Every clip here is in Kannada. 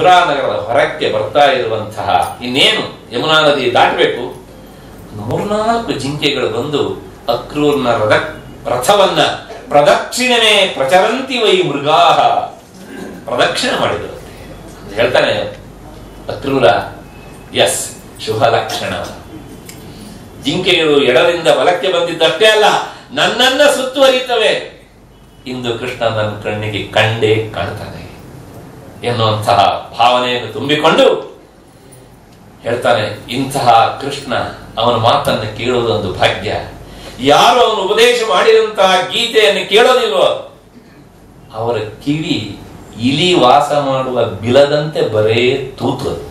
ಮಥುರಾ ನಗರದ ಹೊರಕ್ಕೆ ಬರ್ತಾ ಇರುವಂತಹ ಇನ್ನೇನು ಯಮುನಾ ನದಿ ದಾಟಬೇಕು ಮೂರ್ನಾಲ್ಕು ಜಿಂಕೆಗಳು ಬಂದು ಅಕ್ರೂರ್ನ ರಥ ರಥವನ್ನ ಪ್ರದಕ್ಷಿಣೆ ಪ್ರಚರಂತಿ ವೈ ಮೃಗಾಹ ಪ್ರದಕ್ಷಿಣೆ ಮಾಡಿದರು ಅಂತ ಹೇಳ್ತಾನೆ ಅಕ್ರೂರ ಎಸ್ ಶುಭ ಲಕ್ಷಣ ಜಿಂಕೆಗಳು ಎಡದಿಂದ ಬಲಕ್ಕೆ ಬಂದಿದ್ದಷ್ಟೇ ಅಲ್ಲ ನನ್ನನ್ನ ಸುತ್ತುವರಿತವೆ ಇಂದು ಕೃಷ್ಣ ನನ್ನ ಕಣ್ಣಿಗೆ ಕಂಡೇ ಕಾಣ್ತಾನೆ ಎನ್ನುವಂತಹ ಭಾವನೆಯನ್ನು ತುಂಬಿಕೊಂಡು ಹೇಳ್ತಾನೆ ಇಂತಹ ಕೃಷ್ಣ ಅವನ ಮಾತನ್ನು ಕೇಳುವುದೊಂದು ಭಾಗ್ಯ ಯಾರು ಅವನು ಉಪದೇಶ ಮಾಡಿದಂತಹ ಗೀತೆಯನ್ನು ಕೇಳೋದಿಲ್ವೋ ಅವರ ಕಿವಿ ಇಲಿ ವಾಸ ಮಾಡುವ ಬಿಲದಂತೆ ಬರೇ ತೂತು ಅದು.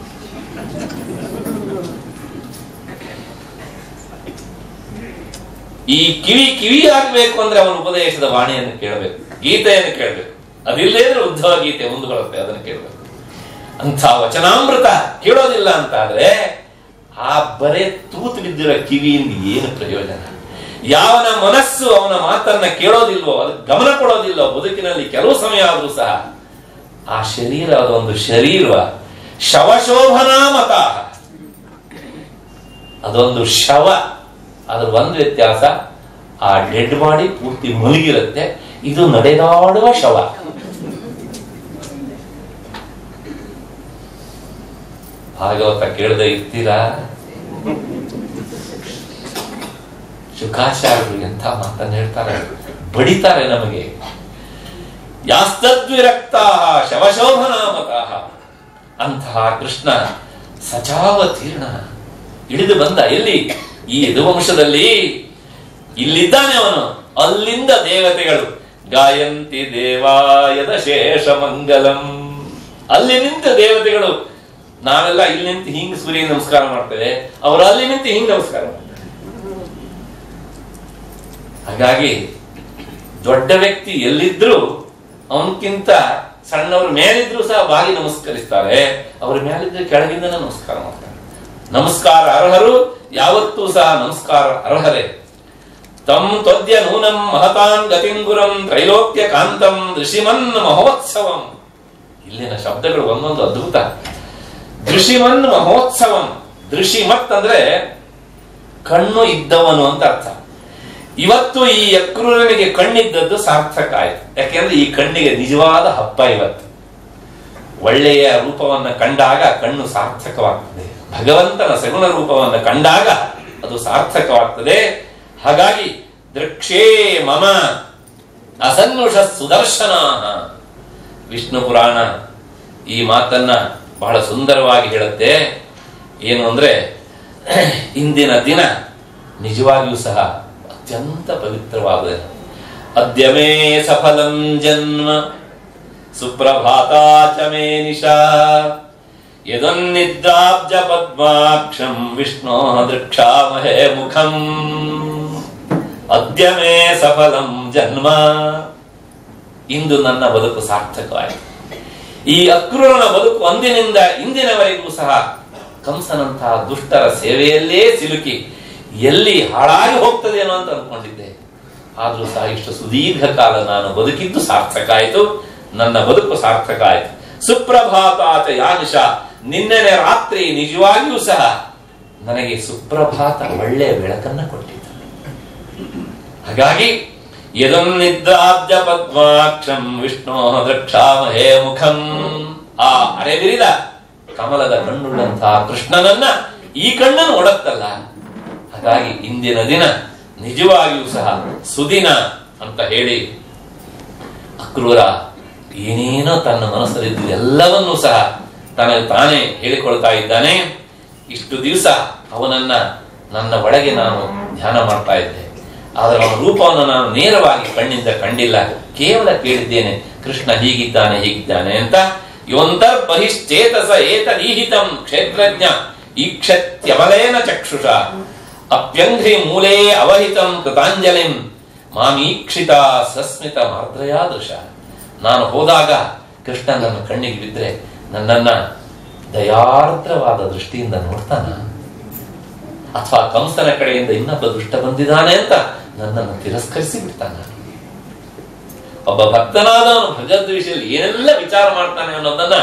ಈ ಕಿವಿ ಕಿವಿ ಆಗ್ಬೇಕು ಅಂದ್ರೆ ಅವನ ಉಪದೇಶದ ವಾಣಿಯನ್ನು ಕೇಳಬೇಕು ಗೀತೆಯನ್ನು ಕೇಳಬೇಕು ಅದಿಲ್ಲೇ ಇದ್ರೆ ಉದ್ಧವ ಗೀತೆ ಮುಂದುವರುತ್ತೆ ಅದನ್ನು ಕೇಳಬೇಕು ಅಂಥ ವಚನಾಮೃತ ಕೇಳೋದಿಲ್ಲ ಅಂತ ಆದ್ರೆ ಆ ಬರೇ ತೂತು ಬಿದ್ದಿರೋ ಕಿವಿಯಿಂದ ಏನು ಪ್ರಯೋಜನ ಯಾವನ ಮನಸ್ಸು ಅವನ ಮಾತನ್ನ ಕೇಳೋದಿಲ್ವೋ ಅದಕ್ಕೆ ಗಮನ ಕೊಡೋದಿಲ್ಲೋ ಬದುಕಿನಲ್ಲಿ ಕೆಲವು ಸಮಯ ಆದ್ರೂ ಸಹ ಆ ಶರೀರ ಅದೊಂದು ಶರೀರ ಶವಶೋಭನಾಮತ ಅದೊಂದು ಶವ ಅದ್ರ ಒಂದು ವ್ಯತ್ಯಾಸ ಆ ಡೆಡ್ ಬಾಡಿ ಪೂರ್ತಿ ಮುಳುಗಿರುತ್ತೆ ಇದು ನಡೆದಾಡುವ ಶವ ಭಾಗವತ ಕೇಳದೆ ಇರ್ತೀರಾ ಶುಕಾಚಾರ್ಯರು ಎಂಥ ಮಾತನ್ನು ಹೇಳ್ತಾರೆ ಬಡಿತಾರೆ ನಮಗೆ ಯಾಸ್ತದ್ವಿರಕ್ತ ಶವಶೋಭನಾಮತಃ ಅಂತಹ ಕೃಷ್ಣ ಸಜಾವತೀರ್ಣ ಇಳಿದು ಬಂದ ಎಲ್ಲಿ ಈ ಯದುವಂಶದಲ್ಲಿ ಇಲ್ಲಿದ್ದಾನೆ ಅವನು ಅಲ್ಲಿಂದ ದೇವತೆಗಳು ಗಾಯಂತಿ ದೇವಾಯದ ಶೇಷ ಮಂಗಲಂ ಅಲ್ಲಿ ನಿಂತ ದೇವತೆಗಳು ನಾವೆಲ್ಲ ಇಲ್ಲಿ ನಿಂತು ಹಿಂಗ್ ಸೂರ್ಯ ನಮಸ್ಕಾರ ಮಾಡ್ತೇವೆ ಅವರು ಅಲ್ಲಿ ನಿಂತು ಹಿಂಗ್ ನಮಸ್ಕಾರ ಮಾಡ್ತಾರೆ ಹಾಗಾಗಿ ದೊಡ್ಡ ವ್ಯಕ್ತಿ ಎಲ್ಲಿದ್ರು ಅವನಕ್ಕಿಂತ ಸಣ್ಣವ್ರ ಮೇಲಿದ್ರು ಸಹ ಬಾಗಿ ನಮಸ್ಕರಿಸ್ತಾರೆ ಅವ್ರ ಮೇಲಿದ್ರೆ ಕೆಳಗಿಂದ ನಮಸ್ಕಾರ ಮಾಡ್ತಾರೆ ನಮಸ್ಕಾರ ಅರ್ಹರು ಯಾವತ್ತೂ ಸಹ ನಮಸ್ಕಾರ ಅರ್ಹರೇ ತಂ ತ್ವದ್ಯ ನೂನಂ ಮಹತಾನ್ ಗತಿಂಗುರಂ ತ್ರೈಲೋಕ್ಯ ಕಾಂತಂ ಋಷಿಮನ್ ಮಹೋತ್ಸವಂ ಇಲ್ಲಿನ ಶಬ್ದಗಳು ಒಂದೊಂದು ಅದ್ಭುತ ದೃಶಿಮನ್ ಮಹೋತ್ಸವಂ ದೃಶಿಮತ್ ಅಂದ್ರೆ ಕಣ್ಣು ಇದ್ದವನು ಅಂತ ಅರ್ಥ ಇವತ್ತು ಈ ಅಕ್ರೂರನಿಗೆ ಕಣ್ಣಿದ್ದದ್ದು ಸಾರ್ಥಕ ಆಯ್ತು ಯಾಕೆಂದ್ರೆ ಈ ಕಣ್ಣಿಗೆ ನಿಜವಾದ ಹಬ್ಬ ಇವತ್ತು ಒಳ್ಳೆಯ ರೂಪವನ್ನ ಕಂಡಾಗ ಕಣ್ಣು ಸಾರ್ಥಕವಾಗ್ತದೆ ಭಗವಂತನ ಸಗುಣ ರೂಪವನ್ನ ಕಂಡಾಗ ಅದು ಸಾರ್ಥಕವಾಗ್ತದೆ ಹಾಗಾಗಿ ದೃಕ್ಷೇ ಮಮ ಅಸನ್ನುಷ ಸುದರ್ಶನ ವಿಷ್ಣು ಪುರಾಣ ಈ ಮಾತನ್ನ ಬಹಳ ಸುಂದರವಾಗಿ ಹೇಳುತ್ತೆ ಏನು ಅಂದ್ರೆ ಇಂದಿನ ದಿನ ನಿಜವಾಗಿಯೂ ಸಹ ಅತ್ಯಂತ ಪವಿತ್ರವಾದ ಅದ್ಯ ಮೇ ಸಫಲಂ ಜನ್ಮ ಸುಪ್ರಭಾತಾ ಚ ಮೇ ನಿಶಾ ಯದನ್ನಿದ್ರಾಬ್ಜ ಪದ್ಮಾಕ್ಷಂ ವಿಷ್ಣೋ ದೃಕ್ಷಾಮಹೇ ಮುಖಂ ಅದ್ಯ ಮೇ ಸಫಲಂ ಜನ್ಮ ಇಂದು ನನ್ನ ಬದುಕು ಸಾರ್ಥಕವಾಯಿತು ಈ ಅಕ್ರೂರನ ಬದುಕು ಅಂದಿನಿಂದ ಇಂದಿನವರೆಗೂ ಸಹ ಕಂಸನಂತಹ ದುಷ್ಟರ ಸೇವೆಯಲ್ಲೇ ಸಿಲುಕಿ ಎಲ್ಲಿ ಹಾಳಾಗಿ ಹೋಗ್ತದೇನೋ ಅಂತ ಅನ್ಕೊಂಡಿದ್ದೆ ಆದ್ರೂ ಸಹ ಇಷ್ಟು ಸುದೀರ್ಘ ಕಾಲ ನಾನು ಬದುಕಿದ್ದು ಸಾರ್ಥಕ ಆಯಿತು ನನ್ನ ಬದುಕು ಸಾರ್ಥಕ ಆಯಿತು ಸುಪ್ರಭಾತಾತ ಯಾನಿಷ ನಿನ್ನೆನೆ ರಾತ್ರಿ ನಿಜವಾಗಿಯೂ ಸಹ ನನಗೆ ಸುಪ್ರಭಾತ ಒಳ್ಳೆಯ ಬೆಳಕನ್ನ ಕೊಟ್ಟಿತು ಹಾಗಾಗಿ ಯದನ್ನಿದ್ರಾಬ್ಜ ಪದ್ಮಾಕ್ಷಂ ವಿಷ್ಣು ದೃಕ್ಷಾಮಹೇ ಮುಖಂ ಆ ಅರೆಬಿರಿದ ಕಮಲದ ಕಣ್ಣುಳ್ಳಂತಹ ಕೃಷ್ಣನನ್ನ ಈ ಕಣ್ಣನ್ನು ನೋಡತ್ತಲ್ಲ ಹಾಗಾಗಿ ಇಂದಿನ ದಿನ ನಿಜವಾಗಿಯೂ ಸಹ ಸುದಿನ ಅಂತ ಹೇಳಿ ಅಕ್ರೂರ ಏನೇನೋ ತನ್ನ ಮನಸ್ಸಲ್ಲಿದ್ದು ಎಲ್ಲವನ್ನೂ ಸಹ ತನಗೆ ತಾನೇ ಹೇಳಿಕೊಳ್ತಾ ಇದ್ದಾನೆ ಇಷ್ಟು ದಿವಸ ಅವನನ್ನ ನನ್ನ ಒಳಗೆ ನಾನು ಧ್ಯಾನ ಮಾಡ್ತಾ ಇದ್ದೆ ಆದರೆ ಅವನ ರೂಪವನ್ನು ನಾನು ನೇರವಾಗಿ ಕಣ್ಣಿಂದ ಕಂಡಿಲ್ಲ ಕೇವಲ ಕೇಳಿದ್ದೇನೆ ಕೃಷ್ಣ ಹೀಗಿದ್ದಾನೆ ಹೀಗಿದ್ದಾನೆ ಅಂತ ಯೋಂತರ್ ಬಹಿಶ್ಚೇತಸ ಏತದೀಹಿತಂ ಕ್ಷೇತ್ರಜ್ಞ ಈಕ್ಷತ್ಯಮಲೇನ ಚಕ್ಷುಷ ಅಪ್ಯಂಘ್ರಿ ಮೂಲೇ ಅವಹಿತಂ ಕೃತಾಂಜಲಿಂ ಮಾಮೀಕ್ಷಿತ ಸಸ್ಮಿತ ಮಾರ್ದ್ರಯಾದೃಶ ನಾನು ಹೋದಾಗ ಕೃಷ್ಣ ನನ್ನ ಕಣ್ಣಿಗೆ ಬಿದ್ದರೆ ನನ್ನನ್ನ ದಯಾರ್ದ್ರವಾದ ದೃಷ್ಟಿಯಿಂದ ನೋಡ್ತಾನ ಅಥವಾ ಕಂಸನ ಕಡೆಯಿಂದ ಇನ್ನೊಬ್ಬ ದುಷ್ಟ ಬಂದಿದ್ದಾನೆ ಅಂತ ನನ್ನನ್ನು ತಿರಸ್ಕರಿಸಿ ಬಿಡ್ತಾನ ಒಬ್ಬ ಭಕ್ತನಾದವನು ಭಗವದ್ ವಿಷಯದಲ್ಲಿ ಏನೆಲ್ಲ ವಿಚಾರ ಮಾಡ್ತಾನೆ ಅನ್ನೋದನ್ನ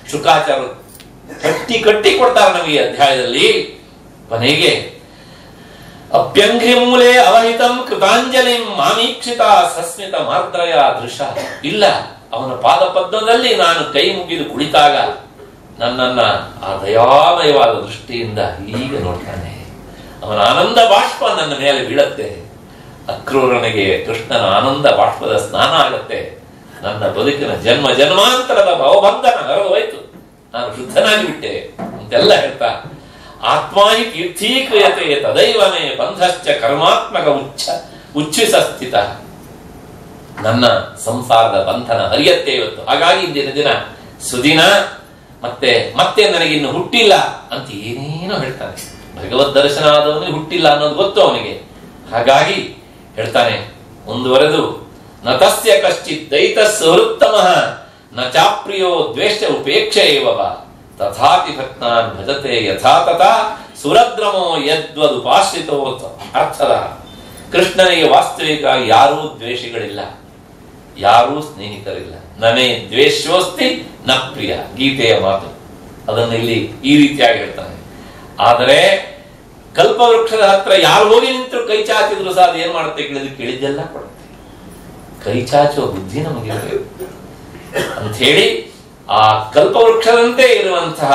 ಶುಕಾಚಾರ್ಯರು ಕಟ್ಟಿ ಕಟ್ಟಿ ಕೊಡ್ತಾರೆ ನಮಗೆ ಈ ಅಧ್ಯಾಯದಲ್ಲಿ ಕೊನೆಗೆ ಅಭ್ಯಂಘ್ರಿ ಮೂಲೆ ಅವಹಿತಂ ಕೃತಾಂಜಲಿಂ ಮಾಮೀಕ್ಷಿತ ಸಸ್ಮಿತ ಮಾರ್ದ್ರಯ ದೃಶ ಇಲ್ಲ ಅವನ ಪಾದ ಪದ್ಮದಲ್ಲಿ ನಾನು ಕೈ ಮುಗಿದು ಕುಳಿತಾಗ ನನ್ನನ್ನ ಆ ದಯಾಮಯವಾದ ದೃಷ್ಟಿಯಿಂದ ಹೀಗೆ ನೋಡ್ತಾನೆ ಅವನ ಆನಂದ ಬಾಷ್ಪ ನನ್ನ ಮೇಲೆ ಬೀಳತ್ತೆ ಅಕ್ರೂರನಿಗೆ ಕೃಷ್ಣನ ಆನಂದ ಬಾಷ್ಪದ ಸ್ನಾನ ಆಗತ್ತೆ ನನ್ನ ಬದುಕಿನ ಜನ್ಮ ಜನ್ಮಾಂತರದ ಭವಬಂಧನ ಹೊರಗೋಯ್ತು ನಾನು ಶುದ್ಧನಾಗಿ ಬಿಟ್ಟೆ ಅಂತೆಲ್ಲ ಹೇಳ್ತಾ ಆತ್ಮಾನಿ ತೀರ್ಥೀಕ್ರಿಯತೆ ತದೈವಮೇ ಬಂಧಶ್ಚ ಕರ್ಮಾತ್ಮಕ ಉಚ್ಚ ಉಚ್ಛಿಸ ಸ್ಥಿತ ನನ್ನ ಸಂಸಾರದ ಬಂಧನ ಹರಿಯತ್ತೆ ಇವತ್ತು ಹಾಗಾಗಿ ಇಂದಿನ ದಿನ ಸುದಿನ ಮತ್ತೆ ಮತ್ತೆ ನನಗಿನ್ನು ಹುಟ್ಟಿಲ್ಲ ಅಂತ ಏನೇನೋ ಹೇಳ್ತಾನೆ ಭಗವದ್ ದರ್ಶನ ಆದವನಿಗೆ ಹುಟ್ಟಿಲ್ಲ ಅನ್ನೋದು ಗೊತ್ತು ಅವನಿಗೆ ಹಾಗಾಗಿ ಹೇಳ್ತಾನೆ ಮುಂದುವರೆದು ನ ತಸ್ಯ ಕಶ್ಚಿತ್ ದೈತ ಸುಹೃತ್ತಮ ನ ಚಾಪ್ರಿಯೋ ದ್ವೇಷ ಉಪೇಕ್ಷ ಏವವ ತಥಾಪಿ ಭಕ್ತಾನ್ ಭಜತೆ ಯಥಾ ತಥಾ ಸುರದ್ರಮೋ ಯದ್ವದುಪಾಶ್ರಿತೋ ಅರ್ಥದ ಕೃಷ್ಣನಿಗೆ ವಾಸ್ತವಿಕ ಯಾರೂ ದ್ವೇಷಿಗಳಿಲ್ಲ ಯಾರೂ ಸ್ನೇಹಿತರಿಲ್ಲ ನನೇ ದ್ವೇಷೋಸ್ತಿ ನ ಪ್ರಿಯ ಗೀತೆಯ ಮಾತು ಅದನ್ನು ಇಲ್ಲಿ ಈ ರೀತಿಯಾಗಿ ಹೇಳ್ತಾನೆ ಆದರೆ ಕಲ್ಪವೃಕ್ಷದ ಹತ್ರ ಯಾರು ಹೋಗಿ ನಿಂತರು ಕೈ ಚಾಚಿದ್ರು ಸಹ ಅದು ಏನ್ ಮಾಡುತ್ತೆ ಕೇಳಿದ್ರೆ ಕೇಳಿದ್ದೆಲ್ಲ ಕೊಡುತ್ತೆ ಕೈ ಚಾಚುವ ಬುದ್ಧಿ ನಮಗಿರಬೇಕು ಅಂತ ಹೇಳಿ ಆ ಕಲ್ಪವೃಕ್ಷದಂತೆ ಇರುವಂತಹ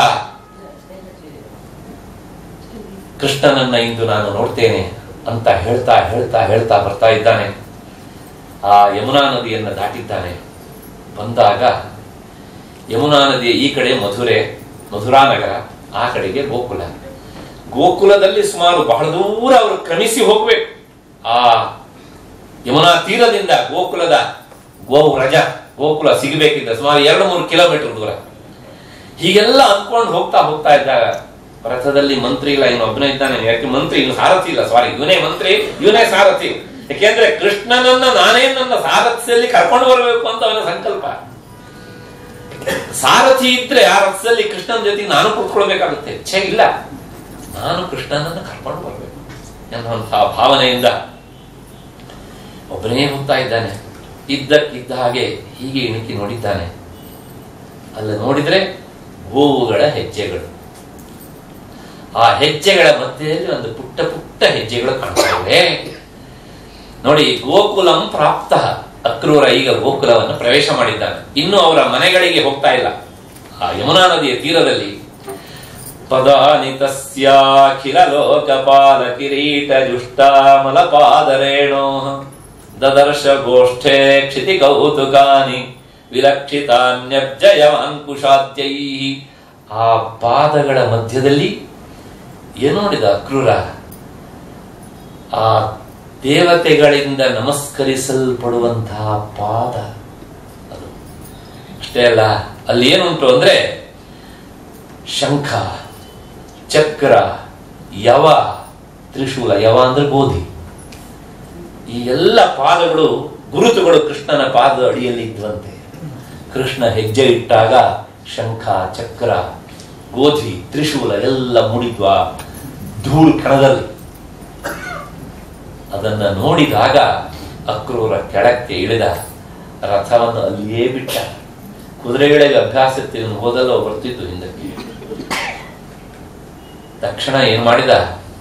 ಕೃಷ್ಣನನ್ನ ಇಂದು ನಾನು ನೋಡ್ತೇನೆ ಅಂತ ಹೇಳ್ತಾ ಹೇಳ್ತಾ ಹೇಳ್ತಾ ಬರ್ತಾ ಇದ್ದಾನೆ ಆ ಯಮುನಾ ನದಿಯನ್ನು ದಾಟಿದ್ದಾನೆ ಬಂದಾಗ ಯಮುನಾ ನದಿಯ ಈ ಕಡೆ ಮಧುರೆ ಮಧುರಾ ನಗರ ಆ ಕಡೆಗೆ ಗೋಕುಲ ಗೋಕುಲದಲ್ಲಿ ಸುಮಾರು ಬಹಳ ದೂರ ಅವರು ಕ್ರಮಿಸಿ ಹೋಗ್ಬೇಕು ಆ ಯಮುನಾ ತೀರದಿಂದ ಗೋಕುಲದ ಗೋವು ರಜ ಗೋಕುಲ ಸಿಗಬೇಕಿದ್ದ ಸುಮಾರು ಎರಡು ಮೂರು ಕಿಲೋಮೀಟರ್ ದೂರ ಹೀಗೆಲ್ಲ ಅಂದ್ಕೊಂಡು ಹೋಗ್ತಾ ಹೋಗ್ತಾ ಇದ್ದಾಗ ರಥದಲ್ಲಿ ಮಂತ್ರಿ ಇಲ್ಲ ಇವನು ಒಬ್ಬನೇ ಇದ್ದಾನೆ ಯಾಕೆ ಮಂತ್ರಿ ಇವನು ಸಾರಥಿ ಇಲ್ಲ ಸಾರಿ ಇವನೇ ಮಂತ್ರಿ ಇವನೇ ಸಾರಥಿ ಯಾಕೆಂದ್ರೆ ಕೃಷ್ಣನನ್ನ ನಾನೇ ನನ್ನ ಸಾರಥ್ಯದಲ್ಲಿ ಕರ್ಕೊಂಡು ಬರಬೇಕು ಅಂತ ಅವನ ಸಂಕಲ್ಪ ಸಾರಥಿ ಇದ್ರೆ ಆ ರಥದಲ್ಲಿ ಕೃಷ್ಣನ ಜೊತೆಗೆ ನಾನು ಕೂತ್ಕೊಳ್ಬೇಕಾಗುತ್ತೆ ಛೇ ಇಲ್ಲ ನಾನು ಕೃಷ್ಣನನ್ನ ಕರ್ಕೊಂಡು ಬರಬೇಕು ಎನ್ನುವಂತಹ ಭಾವನೆಯಿಂದ ಒಬ್ಬನೇ ಹೋಗ್ತಾ ಇದ್ದಾನೆ ಇದ್ದಕ್ಕಿದ್ದ ಹಾಗೆ ಹೀಗೆ ಇಣುಕಿ ನೋಡಿದ್ದಾನೆ ಅಲ್ಲಿ ನೋಡಿದ್ರೆ ಗೋವುಗಳ ಹೆಜ್ಜೆಗಳು ಆ ಹೆಜ್ಜೆಗಳ ಮಧ್ಯದಲ್ಲಿ ಒಂದು ಪುಟ್ಟ ಪುಟ್ಟ ಹೆಜ್ಜೆಗಳು ಕಾಣ್ತಾ ಇವೆ ನೋಡಿ ಗೋಕುಲಂ ಪ್ರಾಪ್ತ ಅಕ್ರೂರ ಈಗ ಗೋಕುಲವನ್ನು ಪ್ರವೇಶ ಮಾಡಿದ್ದಾನೆ ಇನ್ನು ಅವರ ಮನೆಗಳಿಗೆ ಹೋಗ್ತಾ ಇಲ್ಲ ಆ ಯಮುನಾ ನದಿಯ ತೀರದಲ್ಲಿ ಪದಾನಿ ತಸ್ಯಾಖಿಲ ಲೋಕಪಾಲ ಕಿರೀಟ ಜುಷ್ಟಾಮಲಪಾದರೇಣೋ ದದರ್ಶ ಗೋಷ್ಠೆ ಕ್ಷಿತಿ ಕೌತುಕಾನಿ ವಿಲಕ್ಷಿತಾನ್ಯಬ್ಜಯವಾಂಕುಶಾದ್ಯೈ ಆ ಪಾದಗಳ ಮಧ್ಯದಲ್ಲಿ ಏನು ನೋಡಿದ ಅಕ್ರೂರ ಆ ದೇವತೆಗಳಿಂದ ನಮಸ್ಕರಿಸಲ್ಪಡುವಂತಹ ಪಾದ ಅದು ಅಷ್ಟೇ ಅಲ್ಲ ಅಲ್ಲಿ ಏನುಂಟು ಅಂದ್ರೆ ಶಂಖ ಚಕ್ರ ಯವ ತ್ರಿಶೂಲ ಯವ ಅಂದ್ರೆ ಗೋಧಿ ಈ ಎಲ್ಲ ಪಾದಗಳು ಗುರುತುಗಳು ಕೃಷ್ಣನ ಪಾದ ಅಡಿಯಲ್ಲಿ ಇದ್ವಂತೆ ಕೃಷ್ಣ ಹೆಜ್ಜೆ ಇಟ್ಟಾಗ ಶಂಖ ಚಕ್ರ ಗೋಧಿ ತ್ರಿಶೂಲ ಎಲ್ಲ ಮುಡಿದ್ವ ಧೂಳು ಕಣದಲ್ಲಿ ಅದನ್ನ ನೋಡಿದಾಗ ಅಕ್ರೂರ ಕೆಳಕ್ಕೆ ಇಳಿದ ರಥವನ್ನು ಅಲ್ಲಿಯೇ ಬಿಟ್ಟ ಕುದುರೆಗಳಿಗೆ ಅಭ್ಯಾಸ ಹೋದಲ್ಲೋ ಬರ್ತಿತ್ತು ಹಿಂದಕ್ಕೆ ತಕ್ಷಣ ಏನ್ ಮಾಡಿದ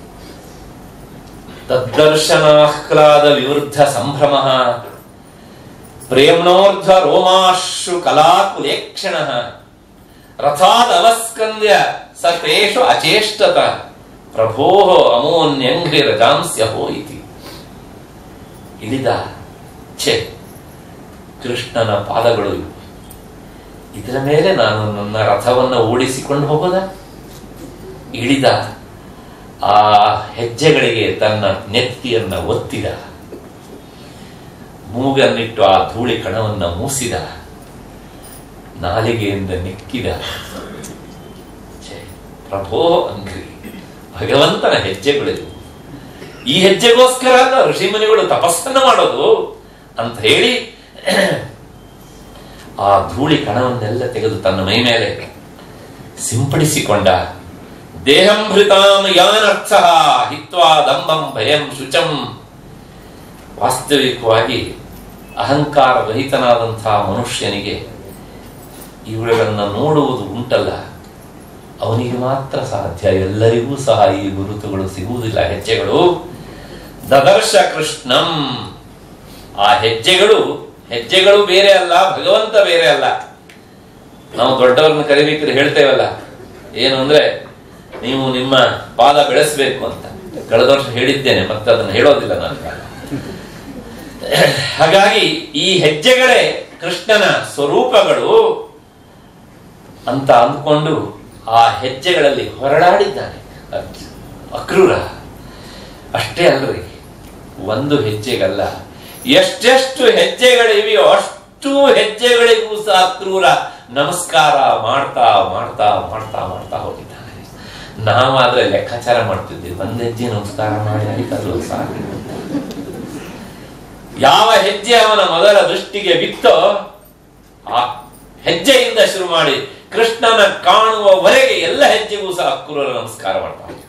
ತದ್ದರ್ಶನಾಹ್ಲಾದ ವಿವೃದ್ಧ ಸಂಭ್ರಮ ಪ್ರೇಮ್ನೋರ್ಧ ರೋಮಾಶ್ರು ಕಲಾಕುಲೇಕ್ಷಣ ರಥಾದ ಅವಸ್ಕಂದ್ಯ ಸ ತೇಷು ಅಚೇಷ್ಟತ ಪ್ರಭೋ ಅಮೋನ್ಯಂಘ್ರಿ ರಜಾಂಸ್ಯ ಹೋ ಇತಿ ಇಳಿದ ಛೆ ಕೃಷ್ಣನ ಪಾದಗಳು ಇವು. ಇದರ ಮೇಲೆ ನಾನು ನನ್ನ ರಥವನ್ನು ಓಡಿಸಿಕೊಂಡು ಹೋಗೋದ ಇಳಿದ ಆ ಹೆಜ್ಜೆಗಳಿಗೆ ತನ್ನ ನೆತ್ತಿಯನ್ನ ಒತ್ತಿದ ಮೂಗನ್ನಿಟ್ಟು ಆ ಧೂಳಿ ಕಣವನ್ನ ಮೂಸಿದ ನಾಲಿಗೆಯಿಂದ ನೆಕ್ಕಿದ ಛೆ, ಪ್ರಭೋ ಅಂಗ್ರಿ ಭಗವಂತನ ಹೆಜ್ಜೆಗಳಿವು ಈ ಹೆಜ್ಜೆಗೋಸ್ಕರ ಅಲ್ಲ ಋಷಿಮುನಿಗಳು ತಪಸ್ಸನ್ನ ಮಾಡೋದು ಅಂತ ಹೇಳಿ ಆ ಧೂಳಿ ಕಣವನ್ನೆಲ್ಲ ತೆಗೆದು ತನ್ನ ಮೈ ಮೇಲೆ ಸಿಂಪಡಿಸಿಕೊಂಡ ದೇಹಂಭೃತಾಂ ಯಾನರ್ಥ ಹಿತ್ವಾ ದಂಬಂ ಭಯಂ ಶುಚಂ ವಾಸ್ತವಿಕವಾಗಿ ಅಹಂಕಾರ ರಹಿತನಾದಂತಹ ಮನುಷ್ಯನಿಗೆ ಇವುಗಳನ್ನು ನೋಡುವುದು ಉಂಟಲ್ಲ ಅವನಿಗೆ ಮಾತ್ರ ಸಾಧ್ಯ ಎಲ್ಲರಿಗೂ ಸಹ ಈ ಗುರುತುಗಳು ಸಿಗುವುದಿಲ್ಲ ಹೆಜ್ಜೆಗಳು ದದರ್ಶ ಕೃಷ್ಣಂ ಆ ಹೆಜ್ಜೆಗಳು ಹೆಜ್ಜೆಗಳು ಬೇರೆ ಅಲ್ಲ ಭಗವಂತ ಬೇರೆ ಅಲ್ಲ ನಾವು ದೊಡ್ಡವ್ರನ್ನ ಕರಿಬೇಕಾದ್ರೆ ಹೇಳ್ತೇವಲ್ಲ ಏನು ಅಂದ್ರೆ ನೀವು ನಿಮ್ಮ ಪಾದ ಬೆಳೆಸಬೇಕು ಅಂತ ಕಳೆದ ವರ್ಷ ಹೇಳಿದ್ದೇನೆ ಮತ್ತೆ ಅದನ್ನು ಹೇಳೋದಿಲ್ಲ ನಾನು ಹಾಗಾಗಿ ಈ ಹೆಜ್ಜೆಗಳೇ ಕೃಷ್ಣನ ಸ್ವರೂಪಗಳು ಅಂತ ಅಂದ್ಕೊಂಡು ಆ ಹೆಜ್ಜೆಗಳಲ್ಲಿ ಹೊರಳಾಡಿದ್ದಾನೆ ಅರ್ಜುನ. ಅಕ್ರೂರ ಅಷ್ಟೇ ಅಲ್ರಿ ಒಂದು ಹೆಜ್ಜೆಗಲ್ಲ ಎಷ್ಟೆಷ್ಟು ಹೆಜ್ಜೆಗಳಿವೆಯೋ ಅಷ್ಟು ಹೆಜ್ಜೆಗಳಿಗೂ ಸಹ ಅಕ್ರೂರ ನಮಸ್ಕಾರ ಮಾಡ್ತಾ ಮಾಡ್ತಾ ಮಾಡ್ತಾ ಮಾಡ್ತಾ ಹೋಗಿದ್ದಾನೆ ನಾವಾದ್ರೆ ಲೆಕ್ಕಾಚಾರ ಮಾಡ್ತಿದ್ವಿ ಒಂದ್ ಹೆಜ್ಜೆ ನಮಸ್ಕಾರ ಮಾಡಿ ಆಯ್ತಲ್ವ ಸಾಕು ಯಾವ ಹೆಜ್ಜೆ ಅವನ ಮೊದಲ ದೃಷ್ಟಿಗೆ ಬಿತ್ತೋ ಆ ಹೆಜ್ಜೆಯಿಂದ ಶುರು ಮಾಡಿ ಕೃಷ್ಣನ ಕಾಣುವವರೆಗೆ ಎಲ್ಲ ಹೆಜ್ಜೆಗೂ ಸಹ ಅಕ್ರೂರ ನಮಸ್ಕಾರ ಮಾಡ್ತಾ ಹೋಗಿದ್ದ.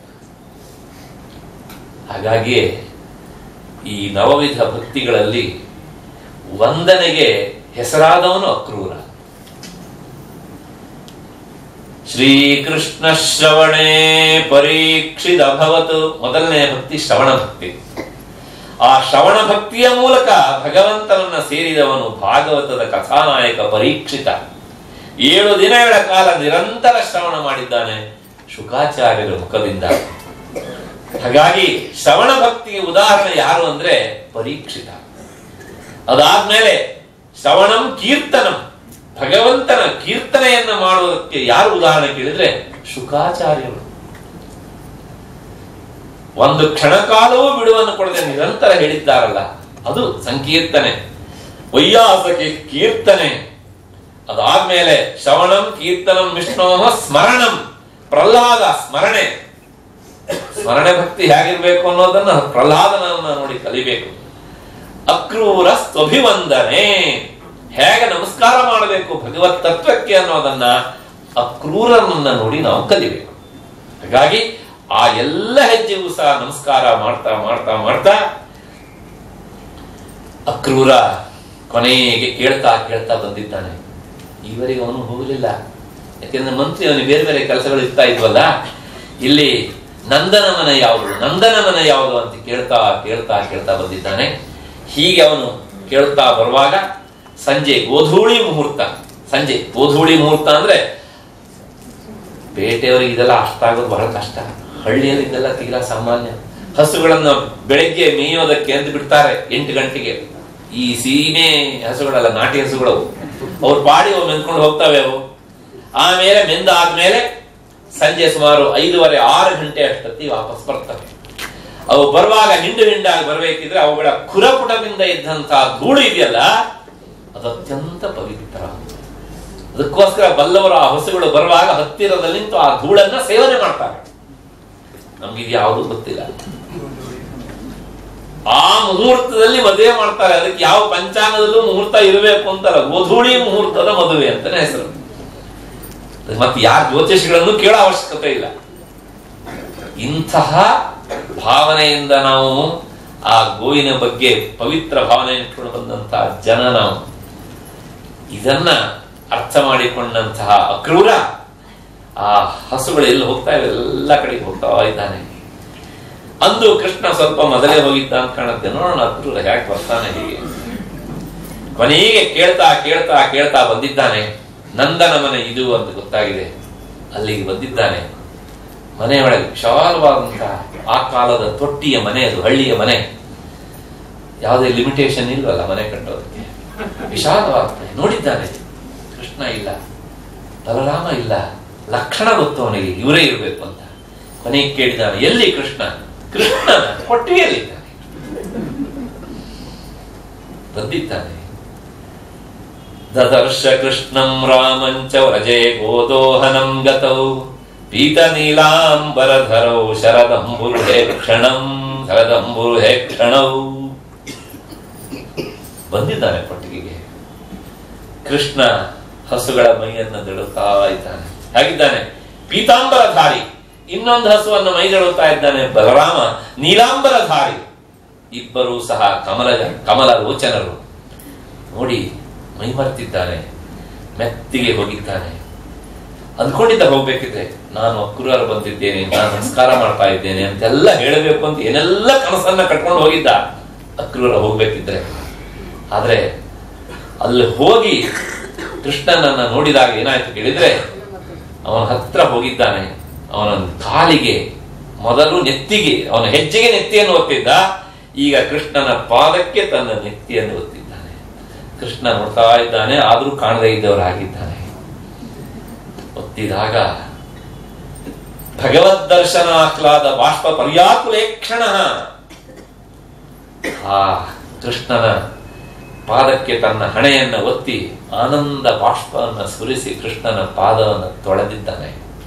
ಹಾಗಾಗಿಯೇ ಈ ನವವಿಧ ಭಕ್ತಿಗಳಲ್ಲಿ ವಂದನೆಗೆ ಹೆಸರಾದವನು ಅಕ್ರೂರ ಶ್ರೀಕೃಷ್ಣ ಶ್ರವಣೇ ಪರೀಕ್ಷಿತ ಅಭವತ್ ಮೊದಲನೇ ಭಕ್ತಿ ಶ್ರವಣ ಭಕ್ತಿ ಆ ಶ್ರವಣ ಭಕ್ತಿಯ ಮೂಲಕ ಭಗವಂತನನ್ನ ಸೇರಿದವನು ಭಾಗವತದ ಕಥಾನಾಯಕ ಪರೀಕ್ಷಿತ ಏಳು ದಿನಗಳ ಕಾಲ ನಿರಂತರ ಶ್ರವಣ ಮಾಡಿದ್ದಾನೆ ಶುಕಾಚಾರ್ಯರ ಮುಖದಿಂದ ಹಾಗಾಗಿ ಶ್ರವಣ ಭಕ್ತಿಗೆ ಉದಾಹರಣೆ ಯಾರು ಅಂದ್ರೆ ಪರೀಕ್ಷಿತ ಅದಾದ್ಮೇಲೆ ಶ್ರವಣಂ ಕೀರ್ತನಂ ಭಗವಂತನ ಕೀರ್ತನೆಯನ್ನ ಮಾಡುವುದಕ್ಕೆ ಯಾರು ಉದಾಹರಣೆ ಕೇಳಿದ್ರೆ ಶುಕಾಚಾರ್ಯರು ಒಂದು ಕ್ಷಣಕಾಲವೂ ಬಿಡುವನ್ನು ಕೊಡದೆ ನಿರಂತರ ಹೇಳಿದ್ದಾರಲ್ಲ ಅದು ಸಂಕೀರ್ತನೆ ವೈಯಾಸಕ್ಕೆ ಕೀರ್ತನೆ ಅದಾದ್ಮೇಲೆ ಶ್ರವಣಂ ಕೀರ್ತನಂ ವಿಷ್ಣೋಹ ಸ್ಮರಣಂ ಪ್ರಹ್ಲಾದ ಸ್ಮರಣೆ ಸ್ಮರಣೆ ಭಕ್ತಿ ಹೇಗಿರ್ಬೇಕು ಅನ್ನೋದನ್ನ ಪ್ರಹ್ಲಾದನನ್ನ ನೋಡಿ ಕಲಿಬೇಕು ಅಕ್ರೂರ ಸ್ವಭಿವಂದನೆ ಹೇಗೆ ನಮಸ್ಕಾರ ಮಾಡಬೇಕು ಭಗವತ್ ತತ್ವಕ್ಕೆ ಅನ್ನೋದನ್ನ ಅಕ್ರೂರನನ್ನ ನೋಡಿ ನಾವು ಕಲಿಬೇಕು ಹಾಗಾಗಿ ಆ ಎಲ್ಲ ಹೆಜ್ಜೆಗೂ ಸಹ ನಮಸ್ಕಾರ ಮಾಡ್ತಾ ಮಾಡ್ತಾ ಮಾಡ್ತಾ ಅಕ್ರೂರ ಕೊನೆಗೆ ಕೇಳ್ತಾ ಕೇಳ್ತಾ ಬಂದಿದ್ದಾನೆ ಈವರೆಗೆ ಅವನು ಹೋಗಲಿಲ್ಲ ಯಾಕೆಂದ್ರೆ ಮಂತ್ರಿ ಅವನಿಗೆ ಬೇರೆ ಬೇರೆ ಕೆಲಸಗಳು ಇರ್ತಾ ಇದ್ವಲ್ಲ ಇಲ್ಲಿ ನಂದನ ಮನೆ ಯಾವುದು ನಂದನ ಮನೆ ಯಾವುದು ಅಂತ ಕೇಳ್ತಾ ಕೇಳ್ತಾ ಕೇಳ್ತಾ ಬಂದಿದ್ದಾನೆ ಹೀಗೆ ಅವನು ಕೇಳ್ತಾ ಬರುವಾಗ ಸಂಜೆ ಗೋಧೂಳಿ ಮುಹೂರ್ತ ಸಂಜೆ ಗೋಧೂಳಿ ಮುಹೂರ್ತ ಅಂದ್ರೆ ಪೇಟೆಯವರಿಗೆ ಇದೆಲ್ಲ ಅಷ್ಟಾಗೋದು ಬಹಳ ಕಷ್ಟ ಹಳ್ಳಿಯಲ್ಲಿ ಇದೆಲ್ಲ ತೀರಾ ಸಾಮಾನ್ಯ ಹಸುಗಳನ್ನ ಬೆಳಗ್ಗೆ ಮೇಯೋದಕ್ಕೆ ಅಂತ ಬಿಡ್ತಾರೆ ಎಂಟು ಗಂಟೆಗೆ ಈ ಸೀಮೆ ಹಸುಗಳಲ್ಲ ನಾಟಿ ಹಸುಗಳು ಅವ್ರ ಪಾಡಿ ಅವು ಮೆಂದ್ಕೊಂಡು ಹೋಗ್ತವೆ ಅವು ಆಮೇಲೆ ಮೆಂದಾದ್ಮೇಲೆ ಸಂಜೆ ಸುಮಾರು ಐದೂವರೆ ಆರು ಗಂಟೆ ಅಷ್ಟೊತ್ತಿ ವಾಪಸ್ ಬರ್ತವೆ ಅವು ಬರುವಾಗ ಹಿಂಡು ಹಿಂಡಾಗಿ ಬರಬೇಕಿದ್ರೆ ಅವುಗಳ ಖುರಪುಟದಿಂದ ಇದ್ದಂತಹ ಧೂಳು ಇದೆಯಲ್ಲ ಅದು ಅತ್ಯಂತ ಪವಿತ್ರ ಅದಕ್ಕೋಸ್ಕರ ಬಲ್ಲವರು ಆ ಹಸುಗಳು ಬರುವಾಗ ಹತ್ತಿರದಲ್ಲಿ ನಿಂತು ಆ ಧೂಳನ್ನ ಸೇವನೆ ಮಾಡ್ತಾರೆ ನಮ್ಗೆ ಇದು ಯಾವುದು ಗೊತ್ತಿಲ್ಲ ಆ ಮುಹೂರ್ತದಲ್ಲಿ ಮದುವೆ ಮಾಡ್ತಾರೆ ಅದಕ್ಕೆ ಯಾವ ಪಂಚಾಂಗದಲ್ಲೂ ಮುಹೂರ್ತ ಇರಬೇಕು ಅಂತಲ್ಲ ಗೋಧೂಳಿ ಮುಹೂರ್ತದ ಮದುವೆ ಅಂತಾನೆ ಹೆಸರು ಮತ್ತೆ ಯಾರ ಜ್ಯೋತಿಷಿಗಳನ್ನು ಕೇಳೋ ಅವಶ್ಯಕತೆ ಇಲ್ಲ ಇಂತಹ ಭಾವನೆಯಿಂದ ನಾವು ಆ ಗೋವಿನ ಬಗ್ಗೆ ಪವಿತ್ರ ಭಾವನೆ ಇಟ್ಕೊಂಡು ಬಂದಂತಹ ಜನ ನಾವು ಇದನ್ನ ಅರ್ಥ ಮಾಡಿಕೊಂಡಂತಹ ಅಕ್ರೂರ ಆ ಹಸುಗಳು ಎಲ್ಲಿ ಹೋಗ್ತಾ ಇವೆ ಎಲ್ಲ ಕಡೆಗೆ ಹೋಗ್ತಾ ಇದ್ದಾನೆ ಅಂದು ಕೃಷ್ಣ ಸ್ವಲ್ಪ ಮೊದಲೇ ಹೋಗಿದ್ದ ಅಂತ ಕಾಣುತ್ತೆ ನೋಡೋಣ ಅಕ್ರೂರ ಯಾಕೆ ಬರ್ತಾನೆ ಹೀಗೆ ಕೊನೆಗೆ ಕೇಳ್ತಾ ಕೇಳ್ತಾ ಕೇಳ್ತಾ ಬಂದಿದ್ದಾನೆ ನಂದನ ಮನೆ ಇದು ಅಂತ ಗೊತ್ತಾಗಿದೆ ಅಲ್ಲಿಗೆ ಬಂದಿದ್ದಾನೆ ಮನೆಯೊಳಗೆ ವಿಶಾಲವಾದಂತಹ ಆ ಕಾಲದ ತೊಟ್ಟಿಯ ಮನೆ ಅದು ಹಳ್ಳಿಯ ಮನೆ ಯಾವುದೇ ಲಿಮಿಟೇಷನ್ ಇಲ್ವಲ್ಲ ಮನೆ ಕಟ್ಟೋದಕ್ಕೆ ವಿಶಾಲವಾದ ಮನೆ ನೋಡಿದ್ದಾನೆ ಕೃಷ್ಣ ಇಲ್ಲ ಬಲರಾಮ ಇಲ್ಲ ಲಕ್ಷಣ ಗೊತ್ತು ಅವನಿಗೆ ಇವರೇ ಇರಬೇಕು ಅಂತ ಕೊನೆಗೆ ಕೇಳಿದಾನೆ ಎಲ್ಲಿ ಕೃಷ್ಣ ಕೃಷ್ಣ ಕೊಟ್ಟಿಗೆಯಲ್ಲಿದ್ದಾನೆ ಬಂದಿದ್ದಾನೆ ದದರ್ಶ ಕೃಷ್ಣಂ ರಾಮಂಚ ವ್ರಜೆ ಗೋದೋಹನಂ ಗತೌ ಪೀತ ನೀಲಾಂಬರಧರೌ ಶರದಂಬುರುಹೇ ಕ್ಷಣಂ ಶರದಂಬುರುಹೇ ಕ್ಷಣೌ ಬಂದಿದ್ದಾನೆ ಕೊಟ್ಟಿಗೆಗೆ ಕೃಷ್ಣ ಹಸುಗಳ ಮೈಯನ್ನ ದಡುತ್ತಾ ಇದ್ದಾನೆ ಹಾಗಿದ್ದಾನೆ ಪೀತಾಂಬರಧಾರಿ ಇನ್ನೊಂದು ಹಸುವನ್ನು ಮೈದಳುತ್ತಾ ಇದ್ದಾನೆ ಬಲರಾಮ ನೀಲಾಂಬರಧಾರಿ ಇಬ್ಬರೂ ಸಹ ಕಮಲ ಕಮಲ ರೋಚನರು ನೋಡಿ ಮೈಮರ್ತಿದ್ದಾನೆ ಮೆತ್ತಿಗೆ ಹೋಗಿದ್ದಾನೆ ಅಂದ್ಕೊಂಡಿದ್ದ ಹೋಗ್ಬೇಕಿದ್ರೆ ನಾನು ಅಕ್ರೂರ ಬಂದಿದ್ದೇನೆ ನಾನು ನಮಸ್ಕಾರ ಮಾಡ್ತಾ ಇದ್ದೇನೆ ಅಂತೆಲ್ಲ ಹೇಳಬೇಕು ಅಂತ ಏನೆಲ್ಲ ಕನಸನ್ನ ಕಟ್ಕೊಂಡು ಹೋಗಿದ್ದ ಅಕ್ರೂರ ಹೋಗ್ಬೇಕಿದ್ರೆ ಆದ್ರೆ ಅಲ್ಲಿ ಹೋಗಿ ಕೃಷ್ಣನನ್ನ ನೋಡಿದಾಗ ಏನಾಯ್ತು ಕೇಳಿದ್ರೆ ಅವನ ಹತ್ರ ಹೋಗಿದ್ದಾನೆ ಅವನ ಕಾಲಿಗೆ ಮೊದಲು ನೆತ್ತಿಗೆ ಅವನ ಹೆಜ್ಜೆಗೆ ನೆತ್ತಿಯನ್ನು ಒತ್ತಿದ್ದ ಈಗ ಕೃಷ್ಣನ ಪಾದಕ್ಕೆ ತನ್ನ ನೆತ್ತಿಯನ್ನು ಒತ್ತಿದ್ದಾನೆ ಕೃಷ್ಣ ನೋಡ್ತಾ ಇದ್ದಾನೆ ಆದ್ರೂ ಕಾಣದೇ ಇದ್ದವರಾಗಿದ್ದಾನೆ ಒತ್ತಿದಾಗ ಭಗವದ್ ದರ್ಶನಾಹ್ಲಾದ ಬಾಷ್ಪ ಪರ್ಯಾಕುಲೇಕ್ಷಣ ಆ ಕೃಷ್ಣನ ಪಾದಕ್ಕೆ ತನ್ನ ಹಣೆಯನ್ನ ಒತ್ತಿ ಆನಂದ ಬಾಷ್ಪವನ್ನು ಸುರಿಸಿ ಕೃಷ್ಣನ ಪಾದವನ್ನು ತೊಳೆದಿದ್ದಾನೆ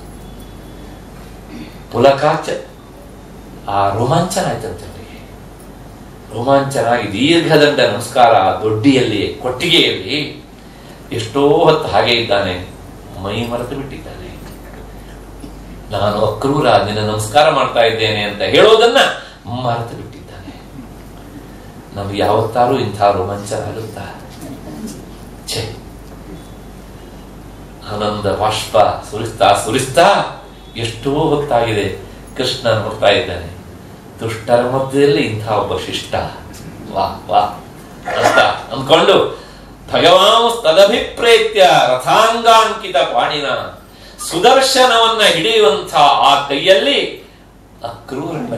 ಪುಲಕಾಚ ಆ ರೋಮಾಂಚನ ಆಯ್ತಂತೆ ಅವರಿಗೆ ರೋಮಾಂಚನ ಆಗಿ ದೀರ್ಘದಂಡ ನಮಸ್ಕಾರ ಆ ದೊಡ್ಡಿಯಲ್ಲಿ ಕೊಟ್ಟಿಗೆಯಲ್ಲಿ ಎಷ್ಟೋ ಹೊತ್ತು ಹಾಗೆ ಇದ್ದಾನೆ ಮೈ ಮರೆತು ಬಿಟ್ಟಿದ್ದಾನೆ ನಾನು ಅಕ್ರೂರ ನಿನ್ನ ನಮಸ್ಕಾರ ಮಾಡ್ತಾ ಇದ್ದೇನೆ ಅಂತ ಹೇಳೋದನ್ನ ಮರೆತು ಬಿಟ್ಟಿದ್ದಾನೆ ನಮ್ಗೆ ಯಾವತ್ತಾರು ಇಂಥ ರೋಮಾಂಚನ ಆಗುತ್ತಾ ಛೇ ಆನಂದ ಬಾಷ್ಪ ಸುರಿಸ್ತಾ ಸುರಿಸ್ತಾ ಎಷ್ಟೋ ಹೊತ್ತಾಗಿದೆ ಕೃಷ್ಣ ನೋಡ್ತಾ ಇದ್ದಾನೆ ದುಷ್ಟರ ಮಧ್ಯದಲ್ಲಿ ಇಂಥ ಒಬ್ಬ ಶಿಷ್ಟ ವಾ ವಾ ಅಂತ ಅಂದ್ಕೊಂಡು ಭಗವಾನ್ ತದಭಿಪ್ರೇತ್ಯ ರಥಾಂಗಾಂಕಿತ ಪಾಣಿನ ಸುದರ್ಶನವನ್ನ ಹಿಡಿಯುವಂಥ ಆ ಕೈಯಲ್ಲಿ ಅಕ್ರೂರಣ್ಣ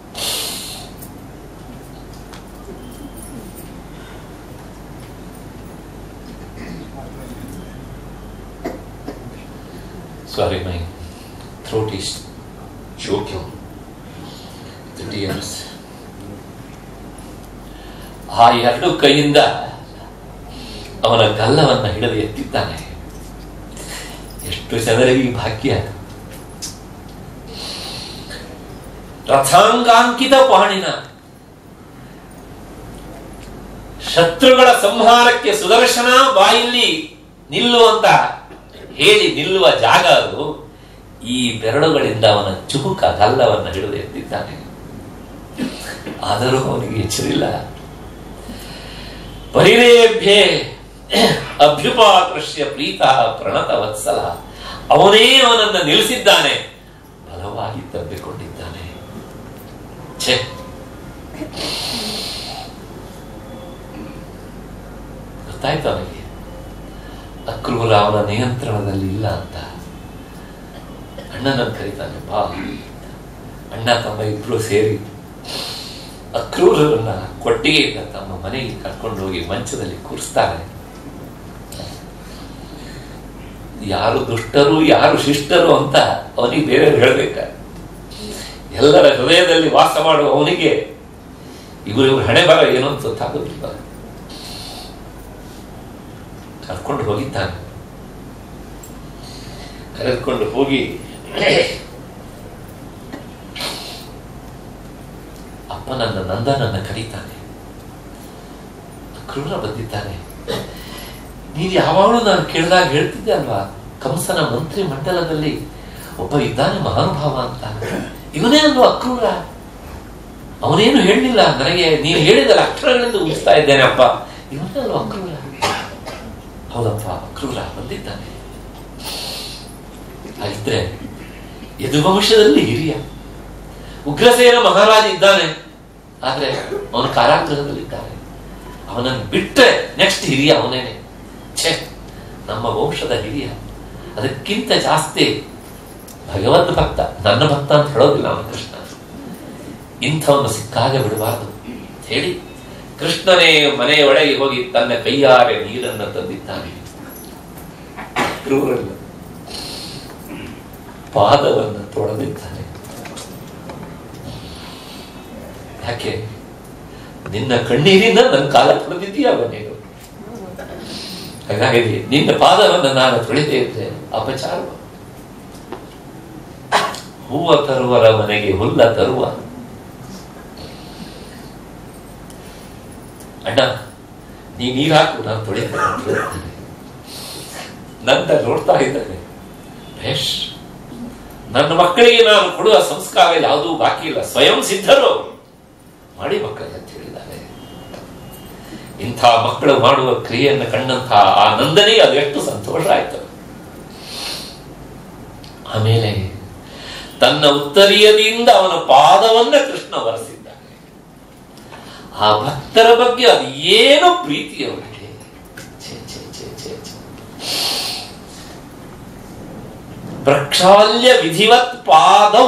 Sorry, my throat is choking. The tears. ಆ ಎರಡು ಕೈಯಿಂದ ಅವನ ಗಲ್ಲವನ್ನ ಹಿಡಿದು ಎತ್ತಿದ್ದಾನೆ ಎಷ್ಟು ಜನರಿಗೆ ಈ ಭಾಗ್ಯ ರಥಾಂಗಾಂಕಿತ ಪಾಣಿನ ಶತ್ರುಗಳ ಸಂಹಾರಕ್ಕೆ ಸುದರ್ಶನ ಬಾಯಲ್ಲಿ ನಿಲ್ಲುವಂತ ಹೇಳಿ ನಿಲ್ಲುವ ಜಾಗ ಅದು ಈ ಬೆರಳುಗಳಿಂದ ಅವನ ಚುಹುಕ ಗಲ್ಲವನ್ನು ಹಿಡಿದು ಎತ್ತಿದ್ದಾನೆ ಆದರೂ ಅವನಿಗೆ ಎಚ್ಚರಿಲ್ಲ ಪರಿರೇಭ್ಯೆ ಅಭ್ಯುಪಾಕೃಷ್ಯ ಪ್ರೀತ ಪ್ರಣತ ವತ್ಸಲ ಅವನೇ ಅವನನ್ನು ನಿಲ್ಲಿಸಿದ್ದಾನೆ ಬಲವಾಗಿ ತಬ್ಬಿಕೊಂಡಿದ್ದಾನೆ ಛೆ ಗೊತ್ತಾಯ್ತು ಅವನಿಗೆ ಅಕ್ರೂರ ಅವನ ನಿಯಂತ್ರಣದಲ್ಲಿ ಇಲ್ಲ ಅಂತ ಅಣ್ಣನನ್ನು ಕರೀತಾನೆ ಬಾ ಅಣ್ಣ ತಮ್ಮ ಇಬ್ರು ಸೇರಿ ಅಕ್ರೂರರನ್ನ ಕೊಟ್ಟಿಗೆಯಿಂದ ತಮ್ಮ ಮನೆಗೆ ಕರ್ಕೊಂಡು ಹೋಗಿ ಮಂಚದಲ್ಲಿ ಕೂರಿಸ್ತಾರೆ ಯಾರು ದುಷ್ಟರು ಯಾರು ಶಿಷ್ಟರು ಅಂತ ಅವನಿಗೆ ಬೇರೆ ಹೇಳ್ಬೇಕ ಎಲ್ಲರ ಹೃದಯದಲ್ಲಿ ವಾಸ ಮಾಡುವ ಅವನಿಗೆ ಇವರು ಇವ್ರ ಹಣೆ ಬರ ಏನು ಅಂತ ಗೊತ್ತಾಗೋದಿಲ್ಲ ಕರ್ಕೊಂಡು ಹೋಗಿದ್ದಾನೆ ಕರೆದುಕೊಂಡು ಹೋಗಿ ಅಪ್ಪನನ್ನ ನಂದನನ್ನ ಕರೀತಾನೆ ಕ್ರೂರ ಬಂದಿದ್ದಾನೆ ನೀನು ಯಾವಾಗಲೂ ನಾನು ಕೇಳಿದಾಗ ಹೇಳ್ತಿದ್ದೆ ಅಲ್ವಾ ಕಂಸನ ಮಂತ್ರಿ ಮಂಡಲದಲ್ಲಿ ಒಬ್ಬ ಇದ್ದಾನೆ ಮಹಾನುಭಾವ ಅಂತ ಇವನೇ ಅಲ್ವಾ ಅಕ್ರೂರ ಅವನೇನು ಹೇಳಲಿಲ್ಲ ನನಗೆ ನೀನು ಹೇಳಿದಲ್ಲ ಅಕ್ಷರಗಳಿಂದ ಉಳಿಸ್ತಾ ಇದ್ದೇನೆ ಅಪ್ಪ ಇವನೇ ಅಲ್ವಾ ಅಕ್ರೂರ ಹೌದಪ್ಪ ಅಕ್ರೂರ ಬಂದಿದ್ದಾನೆ ಹಾಗಿದ್ರೆ ಯದುವಂಶದಲ್ಲಿ ಹಿರಿಯ ಉಗ್ರಸೇನ ಮಹಾರಾಜ ಇದ್ದಾನೆ ಆದ್ರೆ ಅವನು ಕಾರಾಗೃಹದಲ್ಲಿದ್ದಾನೆ ಅವನನ್ನು ಬಿಟ್ಟರೆ ನೆಕ್ಸ್ಟ್ ಹಿರಿಯ ಅವನೇನೆ ಛೇ ನಮ್ಮ ವಂಶದ ಹಿರಿಯ ಅದಕ್ಕಿಂತ ಜಾಸ್ತಿ ಭಗವದ್ ಭಕ್ತ ನನ್ನ ಭಕ್ತ ಅಂತ ಹೇಳೋದಿಲ್ಲ ಅವನು ಕೃಷ್ಣ ಇಂಥವನ್ನು ಸಿಕ್ಕಾಗ ಬಿಡಬಾರದು ಅಂತ ಹೇಳಿ ಕೃಷ್ಣನೇ ಮನೆಯ ಒಳಗೆ ಹೋಗಿ ತನ್ನ ಕೈಯಾರೆ ನೀರನ್ನು ತಂದಿದ್ದಾನೆ ಕ್ರೂರಲ್ಲ ಪಾದವನ್ನು ತೊಳೆದಿದ್ದಾನೆ ಯಾಕೆ ನಿನ್ನ ಕಣ್ಣೀರಿನ ನನ್ನ ಕಾಲ ತೊಳೆದಿದ್ದೀಯವ ನೀನು ಹಾಗಾಗಿ ನಿನ್ನ ಪಾದವನ್ನು ನಾನು ತೊಳೆದೇ ಇದ್ದೆ ಅಪಚಾರ ಹೂವ ತರುವರ ಮನೆಗೆ ಹುಲ್ಲ ತರುವ ಅಣ್ಣ ನೀ ನೀರು ಹಾಕು ನಾನು ತೊಳಿತೇನೆ ಅಂತ ಹೇಳ್ತಾನೆ. ನಂತರ ನೋಡ್ತಾ ಇದ್ದಾನೆ ಭೇಷ್ ನನ್ನ ಮಕ್ಕಳಿಗೆ ನಾನು ಕೊಡುವ ಸಂಸ್ಕಾರ ಯಾವುದೂ ಬಾಕಿ ಇಲ್ಲ ಸ್ವಯಂ ಸಿದ್ಧರು ಮಾಡಿ ಮಕ್ಕಳಿಗೆ ಅಂತ ಹೇಳಿದ್ದಾರೆ ಇಂಥ ಮಕ್ಕಳು ಮಾಡುವ ಕ್ರಿಯೆಯನ್ನು ಕಂಡಂತಹ ಆ ನಂದನಿಗೆ ಅದು ಎಷ್ಟು ಸಂತೋಷ ಆಯ್ತು ಆಮೇಲೆ ತನ್ನ ಉತ್ತರೀಯದಿಂದ ಅವನ ಪಾದವನ್ನ ಕೃಷ್ಣ ಒರೆಸಿದ್ದಾನೆ ಆ ಭಕ್ತರ ಬಗ್ಗೆ ಅದು ಏನು ಪ್ರೀತಿ ಅವರಿಗೆ ಛೆ, ಛೆ, ಛೆ, ಛೆ, ಛೆ. ಪ್ರಕ್ಷಾಲ್ಯ ವಿಧಿವತ್ ಪಾದೌ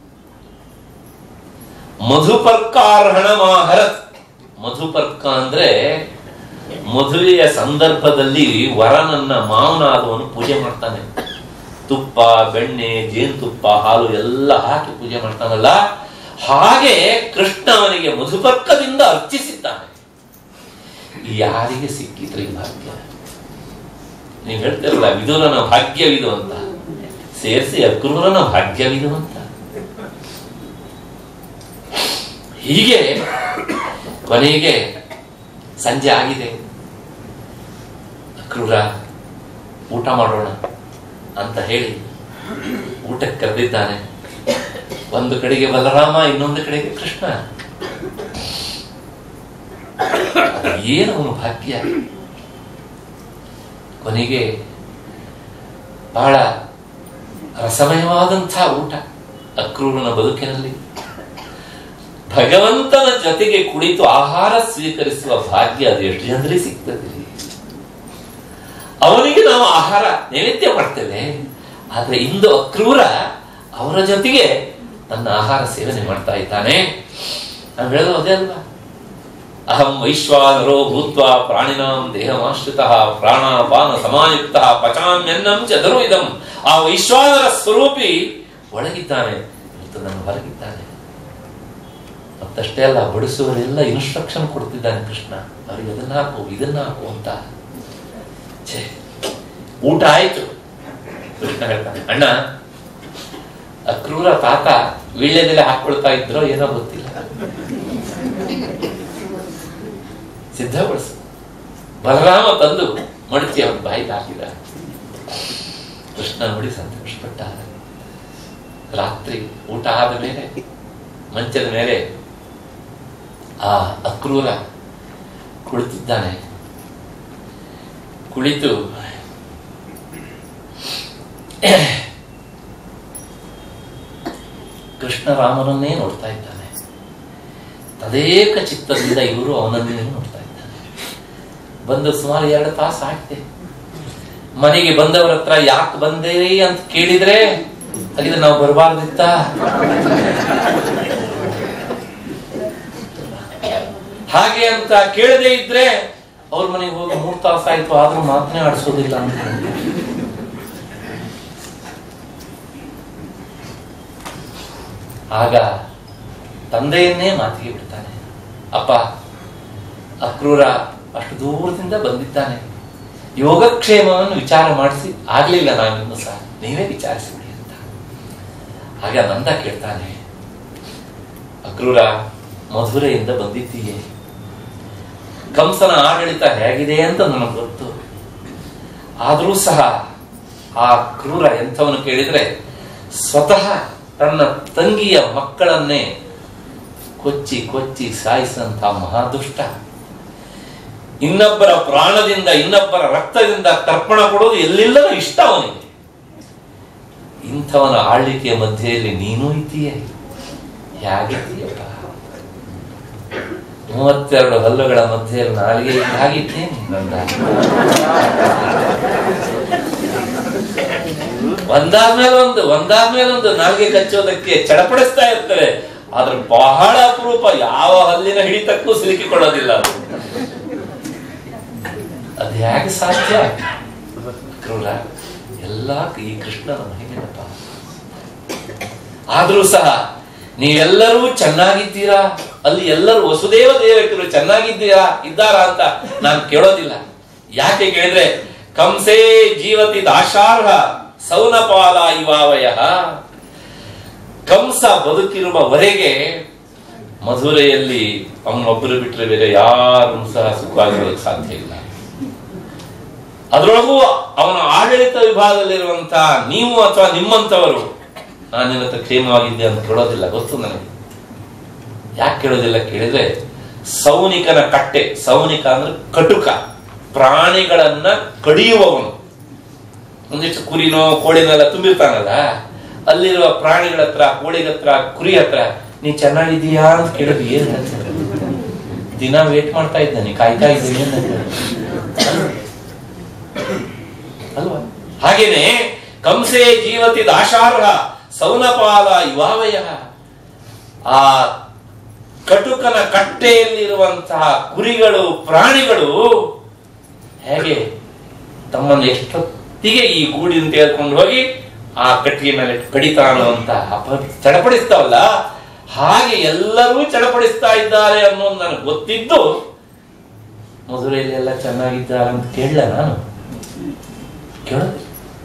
ಮಧುಪರ್ಕಾರ್ಹಣ ಮಾಹರತ್ ಮಧುಪರ್ಕ ಅಂದ್ರೆ ಮದುವೆಯ ಸಂದರ್ಭದಲ್ಲಿ ವರನನ್ನ ಮಾವನಾದವನು ಪೂಜೆ ಮಾಡ್ತಾನೆ ತುಪ್ಪ ಬೆಣ್ಣೆ ಜೇನುತುಪ್ಪ ಹಾಲು ಎಲ್ಲ ಹಾಕಿ ಪೂಜೆ ಮಾಡ್ತಾನಲ್ಲ ಹಾಗೆ ಕೃಷ್ಣ ಅವನಿಗೆ ಮಧುಪರ್ಕದಿಂದ ಅರ್ಚಿಸಿದ್ದಾನೆ ಯಾರಿಗೆ ಸಿಕ್ಕಿದ್ರೆ ಈ ಭಾಗ್ಯ ನೀವು ಹೇಳ್ತಿರಲ್ಲ ವಿದುರನ ಭಾಗ್ಯವಿದು ಅಂತ ಸೇರಿಸಿ ಅಕ್ರೂರನ ಭಾಗ್ಯವಿದು ಅಂತ ಹೀಗೆ ಕೊನೆಗೆ ಸಂಜೆ ಆಗಿದೆ ಅಕ್ರೂರ ಊಟ ಮಾಡೋಣ ಅಂತ ಹೇಳಿ ಊಟಕ್ಕೆ ಕರೆದಿದ್ದಾನೆ ಒಂದು ಕಡೆಗೆ ಬಲರಾಮ ಇನ್ನೊಂದು ಕಡೆಗೆ ಕೃಷ್ಣ ಅದು ಏನು ಅವನು ಭಾಗ್ಯ ಕೊನೆಗೆ ಬಹಳ ರಸಮಯವಾದಂಥ ಊಟ ಅಕ್ರೂರನ ಬದುಕಿನಲ್ಲಿ ಭಗವಂತನ ಜೊತೆಗೆ ಕುಳಿತು ಆಹಾರ ಸ್ವೀಕರಿಸುವ ಭಾಗ್ಯ ಅದು ಎಷ್ಟು ಜನರಿಗೆ ಸಿಗ್ತದೆ ಅವನಿಗೆ ನಾವು ಆಹಾರ ನೈವೇದ್ಯ ಮಾಡ್ತೇವೆ ಆದ್ರೆ ಇಂದು ಅಕ್ರೂರ ಅವರ ಜೊತೆಗೆ ತನ್ನ ಆಹಾರ ಸೇವನೆ ಮಾಡ್ತಾ ಇದ್ದಾನೆ ನಾವು ಹೇಳೋದು ಅದೇ ಅಲ್ವಾ ಅಹಂ ವೈಶ್ವಾನರೋ ಭೂತ್ವ ಪ್ರಾಣಿನಾಂ ದೇಹಮಾಶ್ರಿತ ಪ್ರಾಣಾಪಾನ ಸಮಾಯುಕ್ತ ಪಚಾಮ್ಯನ್ನಂ ಚದರು ಇದಂ ಆ ವೈಶ್ವಾನರ ಸ್ವರೂಪಿ ಒಳಗಿದ್ದಾನೆ ಮತ್ತು ನನ್ನ ಹೊರಗಿದ್ದಾನೆ ಮತ್ತಷ್ಟೇ ಅಲ್ಲ ಬಡಿಸುವರೆಲ್ಲ ಇನ್ಸ್ಟ್ರಕ್ಷನ್ ಕೊಡ್ತಿದ್ದಾನೆ ಕೃಷ್ಣ ಅವರಿಗೆ ಅದನ್ನ ಹಾಕು ಇದನ್ನ ಹಾಕು ಅಂತ ಛೇ ಊಟ ಆಯ್ತು ಕೃಷ್ಣ ಹೇಳ್ತಾನೆ ಅಣ್ಣ ಅಕ್ರೂರ ತಾತ ವೀಳ್ಯದೆಲೆ ಹಾಕೊಳ್ತಾ ಇದ್ರೋ ಏನೋ ಗೊತ್ತಿಲ್ಲ ಸಿದ್ಧಗೊಳಿಸು ಬಲರಾಮ ತಂದು ಮಡಚಿ ಅವನ ಬಾಯಿಗೆ ಹಾಕಿದ ಕೃಷ್ಣ ನೋಡಿ ಸಂತೋಷಪಟ್ಟ ರಾತ್ರಿ ಊಟ ಆದ ಮೇಲೆ ಮಂಚದ ಮೇಲೆ ಆ ಅಕ್ರೂರ ಕುಳಿತಿದ್ದಾನೆ ಕುಳಿತು ಕೃಷ್ಣ ರಾಮನನ್ನೇ ನೋಡ್ತಾ ಇದ್ದಾನೆ ತದೇಕ ಚಿತ್ತದಿಂದ ಇವರು ಅವನನ್ನೇ ನೋಡ್ತಾ ಇದ್ದಾನೆ ಬಂದು ಸುಮಾರು ಎರಡು ತಾಸು ಆಗಿದೆ ಮನೆಗೆ ಬಂದವರ ಹತ್ರ ಯಾಕೆ ಬಂದೇ ಅಂತ ಕೇಳಿದ್ರೆ ಹಾಗಿದ್ರೆ ನಾವು ಬರಬಾರ್ದಿತ್ತ ಹಾಗೆ ಅಂತ ಕೇಳದೆ ಇದ್ರೆ ಅವ್ರ ಮನೆಗೆ ಹೋಗಿ ಮೂರ್ ತಾಸು ಆಯ್ತು ಆದ್ರೂ ಮಾತನೇ ಆಡಿಸೋದಿಲ್ಲ ಅಂತ ಆಗ ತಂದೆಯನ್ನೇ ಮಾತಿಗೆ ಬಿಡ್ತಾನೆ ಅಪ್ಪ ಅಕ್ರೂರ ಅಷ್ಟು ದೂರದಿಂದ ಬಂದಿದ್ದಾನೆ ಯೋಗಕ್ಷೇಮವನ್ನು ವಿಚಾರ ಮಾಡಿಸಿ ಆಗ್ಲಿಲ್ಲ ನಾವಿನ್ನು ಸಹ ನೀವೇ ವಿಚಾರಿಸಿಬಿಡಿ ಅಂತ ಆಗ ನಂದ ಕೇಳ್ತಾನೆ ಅಕ್ರೂರ ಮಧುರೆಯಿಂದ ಬಂದಿದ್ದೀಯೆ ಕಂಸನ ಆಡಳಿತ ಹೇಗಿದೆ ಅಂತ ನನಗೆ ಗೊತ್ತು ಆದರೂ ಸಹ ಆ ಕ್ರೂರ ಎಂಥವನು ಕೇಳಿದ್ರೆ ಸ್ವತಃ ತನ್ನ ತಂಗಿಯ ಮಕ್ಕಳನ್ನೇ ಕೊಚ್ಚಿ ಕೊಚ್ಚಿ ಸಾಯಿಸಿದಂತ ಮಹಾದುಷ್ಟ ಇನ್ನೊಬ್ಬರ ಪ್ರಾಣದಿಂದ ಇನ್ನೊಬ್ಬರ ರಕ್ತದಿಂದ ತರ್ಪಣ ಕೊಡೋದು ಎಲ್ಲಿಲ್ಲದ ಇಷ್ಟ ಅವನಿಗೆ ಇಂಥವನ ಆಳ್ವಿಕೆಯ ಮಧ್ಯೆಯಲ್ಲಿ ನೀನೂ ಇದ್ದೀಯೇ ಹೇಗಿದ್ದೀಯಪ್ಪ ಮೂವತ್ತೆರಡು ಹಲ್ಲುಗಳ ಮಧ್ಯೆಯಲ್ಲಿ ನಾಲಿಗೆ ಹಾಗಿದ್ದೇನೆ ನಂದ ಒಂದಾದ್ಮೇಲೆ ಒಂದು ಒಂದಾದ್ಮೇಲೆ ಒಂದು ನಾಲ್ಗೆ ಕಚ್ಚೋದಕ್ಕೆ ಚಡಪಡಿಸ್ತಾ ಇರ್ತವೆ ಆದ್ರೆ ಬಹಳ ಅಪರೂಪ ಯಾವ ಹಲ್ಲಿನ ಹಿಡಿತಕ್ಕೂ ಸಿಲುಕಿಕೊಳ್ಳೋದಿಲ್ಲ ಅದು ಅದು ಹೇಗೆ ಸಾಧ್ಯ ಕ್ರೂರ ಎಲ್ಲ ಈ ಕೃಷ್ಣನ ಮಹಿಮೆನಪ್ಪ ಆದ್ರೂ ಸಹ ನೀವೆಲ್ಲರೂ ಚೆನ್ನಾಗಿದ್ದೀರಾ ಅಲ್ಲಿ ಎಲ್ಲರೂ ವಸುದೇವ ದೇವಕರು ಚೆನ್ನಾಗಿದ್ದೀರಾ ಇದ್ದಾರಾ ಅಂತ ನಾನು ಕೇಳೋದಿಲ್ಲ ಯಾಕೆ ಕೇಳಿದ್ರೆ ಕಂಸೇ ಜೀವತಿ ದಾಶಾರ್ಹ ಸೌನಪಾಲ ಇವಾವಯ ಕಂಸ ಬದುಕಿರುವವರೆಗೆ ಮಧುರೆಯಲ್ಲಿ ಅವನೊಬ್ಬರು ಬಿಟ್ಟರೆ ಬೇರೆ ಯಾರು ಸಹ ಸುಖವಾಗಿರೋದಕ್ಕೆ ಸಾಧ್ಯ ಇಲ್ಲ ಅದರೊಳಗೂ ಅವನ ಆಡಳಿತ ವಿಭಾಗದಲ್ಲಿರುವಂತಹ ನೀವು ಅಥವಾ ನಿಮ್ಮಂತವರು ನಾನು ನಿನ್ನ ಹತ್ರ ಕ್ಷೇಮವಾಗಿದ್ದೆ ಅಂತ ಕೇಳೋದಿಲ್ಲ ಗೊತ್ತು ನನಗೆ ಯಾಕೆ ಕೇಳೋದಿಲ್ಲ ಕೇಳಿದ್ರೆ ಸೌನಿಕನ ಕಟ್ಟೆ ಸೌನಿಕ ಅಂದ್ರೆ ಕಟುಕ ಪ್ರಾಣಿಗಳನ್ನ ಕಡಿಯುವವನು ಒಂದಿಷ್ಟು ಕುರಿನೋ ಕೋಳಿನೆಲ್ಲ ತುಂಬಿರ್ತಾನಲ್ಲ ಅಲ್ಲಿರುವ ಪ್ರಾಣಿಗಳ ಹತ್ರ ಕೋಳಿಗಳ ಹತ್ರ ಕುರಿ ಹತ್ರ ನೀ ಚೆನ್ನಾಗಿದೀಯಾ ಅಂತ ಕೇಳಿದ್ರು ಏನ್ ಹೇಳ್ತಾರೆ ದಿನ ವೇಟ್ ಮಾಡ್ತಾ ಇದ್ದಾನೆ ಕಾಯ್ತಾ ಇದ್ದೀನಿ ಅಂತ ಅಲ್ವಾ ಹಾಗೇನೆ ಕಂಸೆ ಜೀವತಿ ದಾಶಾರ್ಹ ಸೌನಪಾಲ ಯುವಾವಯ ಆ ಕಟುಕನ ಕಟ್ಟೆಯಲ್ಲಿರುವಂತಹ ಕುರಿಗಳು ಪ್ರಾಣಿಗಳು ಹೇಗೆ ತಮ್ಮನ್ನು ಎಷ್ಟೊತ್ತಿಗೆ ಈ ಗೂಡಿನ ತೆಗೆದುಕೊಂಡು ಹೋಗಿ ಆ ಕಟ್ಟಿಗೆ ಮೇಲೆ ಕಡಿತಾನೋ ಅಂತ ಅಪ ಚಡಪಡಿಸ್ತಾವಲ್ಲ ಹಾಗೆ ಎಲ್ಲರೂ ಚಡಪಡಿಸ್ತಾ ಇದ್ದಾರೆ ಅನ್ನೋದು ನನಗೆ ಗೊತ್ತಿದ್ದು ಮಧುರೆಯಲ್ಲಿ ಎಲ್ಲ ಚೆನ್ನಾಗಿದ್ದಾರೆ ಅಂತ ಕೇಳಲ್ಲ ನಾನು ಕೇಳೋದು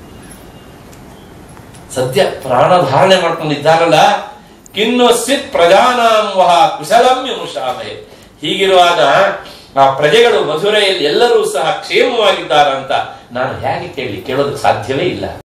ಸದ್ಯ ಪ್ರಾಣಧಾರಣೆ ಮಾಡ್ಕೊಂಡಿದ್ದಾರಲ್ಲ ಕಿನ್ನು ಸಿತ್ ಪ್ರಜಾನಾಂ ವಹ ಕುಶಲಂ ವಿಮುಷಾಮೆ ಹೀಗಿರುವಾಗ ಆ ಪ್ರಜೆಗಳು ಮಧುರೆಯಲ್ಲಿ ಎಲ್ಲರೂ ಸಹ ಕ್ಷೇಮವಾಗಿದ್ದಾರಂತ ನಾನು ಹೇಗೆ ಕೇಳಿ ಕೇಳೋದಕ್ಕೆ ಸಾಧ್ಯವೇ ಇಲ್ಲ